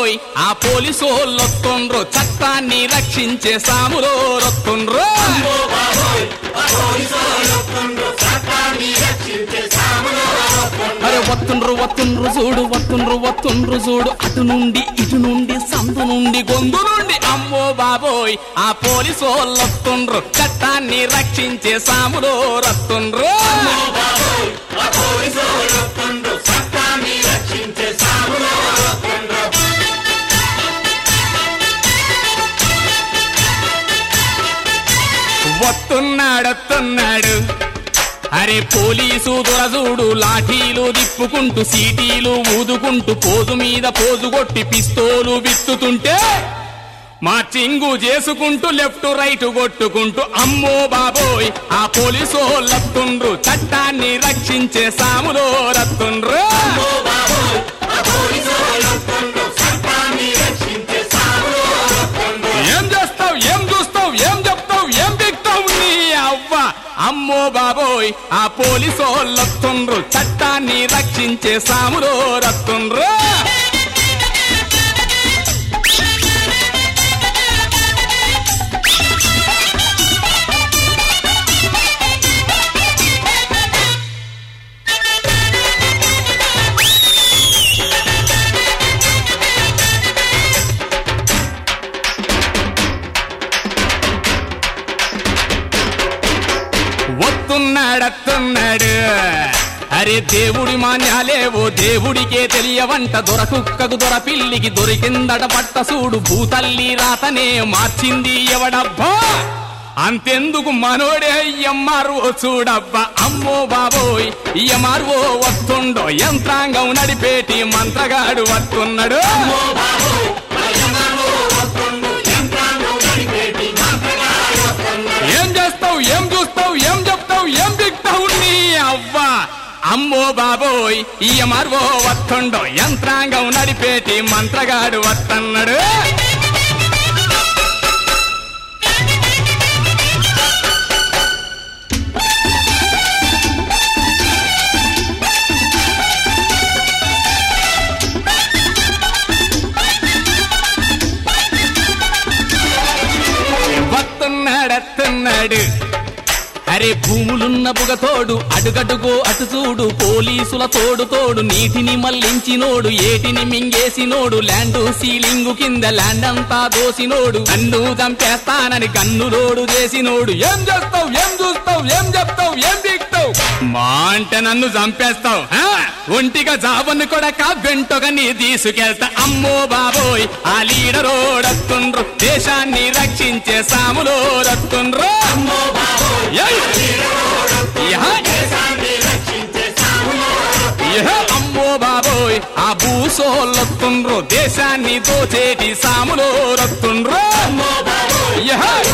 బాబోయ్ ఆ పోలీసోళ్ళొత్తుండ్రు చట్టాన్ని రక్షించే సాములో రొత్తుండ్రు అరే వత్తుండ్రు వత్తుండ్రు చూడు వత్తుండ్రు వత్తుండ్రు చూడు అటు నుండి ఇటు నుండి సందు నుండి గొంతు నుండి అమ్మో బాబోయ్ ఆ పోలీసోళ్ళొత్తుండ్రు చట్టాన్ని రక్షించే సాములో రత్తుండ్రు వస్తున్నాడొస్తున్నాడు అరే పోలీసు దొరజూడు లాఠీలు దిప్పుకుంటూ సీటీలు ఊదుకుంటూ పోజు మీద పోజు కొట్టి పిస్తోలు విత్తుతుంటే మార్చింగు చేసుకుంటూ లెఫ్ట్ రైట్ కొట్టుకుంటూ అమ్మో బాబోయ్ ఆ పోలీసు లత్తుండ్రు చట్టాన్ని రక్షించే సాములో రత్తుండ్రు ఏం చేస్తావు ఏం చూస్తావు ఏం చెప్తావు ఏం దిక్తావు నీ అవ్వ అమ్మో బాబోయ్ ఆ పోలీసోళ్ళొత్తుండ్రు చట్టాన్ని రక్షించే సాములో రత్తుండ్రు వస్తున్నాడత్తున్నాడు అరే దేవుడి మాన్యాలేవో దేవుడికే తెలియవంట దొరకుక్కకు దొర పిల్లికి దొరికిందట పట్ట సూడు భూతల్లి రాతనే మార్చింది ఎవడబ్బా అంతెందుకు మనోడే ఎమ్మార్వో చూడబ్బా అమ్మో బాబోయ్ ఎమ్మార్వో వస్తుండో యంత్రాంగం నడిపేటి మంత్రగాడు వస్తున్నాడు ఏం చేస్తావు ఏం చూస్తావు ఏం చెప్తావు ఏం దిక్తావు నీ అవ్వా అమ్మో బాబోయ్ ఈ మర్వో వత్తుండో యంత్రాంగం నడిపేటి మంత్రగాడు వత్తన్నాడు వస్తున్నాడత్తున్నాడు అరే భూములున్న బుగతోడు అడుగడుగో అటు చూడు పోలీసుల తోడు తోడు నీటిని మళ్లించినోడు ఏటిని మింగేసినోడు ల్యాండ్ సీలింగు కింద ల్యాండ్ అంతా దోసినోడు కన్ను చంపేస్తానని కన్నులోడు చేసినోడు ఏం చేస్తావు ఏం చూస్తావు ఏం చెప్తావు ఏం దిక్తావు మా అంటే నన్ను చంపేస్తావు ఆ? ఒంటిగా జాబను కొడక వెంటగా నీ తీసుకెళ్తా అమ్మో బాబోయ్ ఆ లీడరోడత్తుండ్రు దేశాన్ని రక్షించే సాములో రత్తుండ్రు ఏయ్! యహ! యహ! అమ్మో బాబోయ్ ఆ భూసోళ్ళొత్తుండ్రు దేశాన్ని దోచేటి సాములో రత్తుండ్రు యహ!